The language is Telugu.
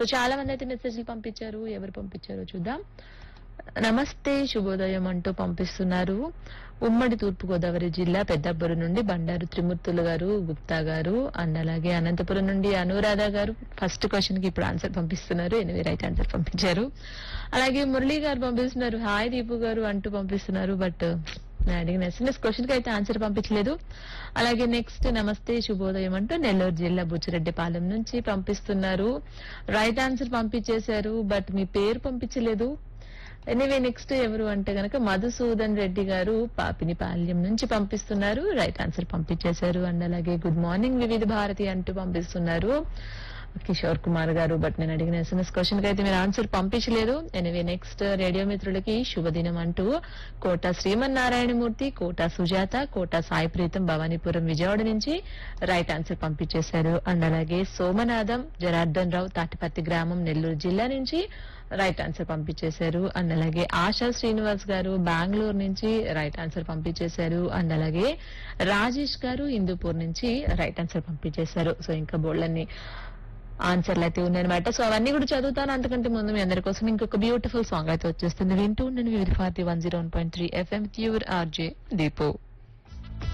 సో చాలా మంది అయితే మెసేజ్లు పంపించారు ఎవరు పంపించారో చూద్దాం నమస్తే శుభోదయం అంటూ పంపిస్తున్నారు ఉమ్మడి తూర్పు గోదావరి జిల్లా పెద్దబ్బరు నుండి బండారు త్రిమూర్తులు గారు గుప్తా గారు అండ్ అలాగే అనంతపురం నుండి అనురాధ గారు ఫస్ట్ క్వశ్చన్ కి ఇప్పుడు ఆన్సర్ పంపిస్తున్నారు ఎనిమిది రైట్ ఆన్సర్ పంపించారు అలాగే మురళి గారు పంపిస్తున్నారు హాయ్ దీపు గారు అంటూ పంపిస్తున్నారు బట్ నేను అడిగిన ఎస్ఎంఎస్ క్వశ్చన్ కి అయితే ఆన్సర్ పంపించలేదు అలాగే నెక్స్ట్ నమస్తే శుభోదయం అంటూ నెల్లూరు జిల్లా బుచ్చిరెడ్డిపాలెం నుంచి పంపిస్తున్నారు రైట్ ఆన్సర్ పంపించేశారు బట్ మీ పేరు పంపించలేదు ఎనీవే నెక్స్ట్ ఎవరు అంటే గనక మధుసూదన్ రెడ్డి గారు పాపినిపాల్యం నుంచి పంపిస్తున్నారు రైట్ ఆన్సర్ పంపించేశారు అండ్ అలాగే గుడ్ మార్నింగ్ వివిధ భారతి అంటూ పంపిస్తున్నారు కిషోర్ కుమార్ గారు బట్ నేను అడిగిన ఎస్ఎంఎస్ క్వశ్చన్ కి అయితే మీరు ఆన్సర్ పంపించలేదు ఎనివే నెక్స్ట్ రేడియో మిత్రులకి శుభదినం అంటూ కోట శ్రీమన్నారాయణమూర్తి కోట సుజాత కోట సాయి ప్రీతం భవానీపురం విజయవాడ నుంచి రైట్ ఆన్సర్ పంపించేశారు అండ్ అలాగే సోమనాథం జనార్దన్ రావు తాటిపత్తి గ్రామం నెల్లూరు జిల్లా నుంచి రైట్ ఆన్సర్ పంపించేశారు అండ్ అలాగే ఆశా శ్రీనివాస్ గారు బెంగళూరు నుంచి రైట్ ఆన్సర్ పంపించేశారు అండ్ అలాగే రాజేష్ గారు హిందూపూర్ నుంచి రైట్ ఆన్సర్ పంపించేశారు సో ఇంకా బోళ్ళన్ని ఆన్సర్లు అయితే ఉన్నాయన్నమాట సో అవన్నీ కూడా చదువుతాను అంతకంటే ముందు మీ అందరి కోసం ఇంకొక బ్యూటిఫుల్ సాంగ్ అయితే వచ్చేస్తుంది వింటూ నేను Vividh forty one zero one point three F M pure R J Deepu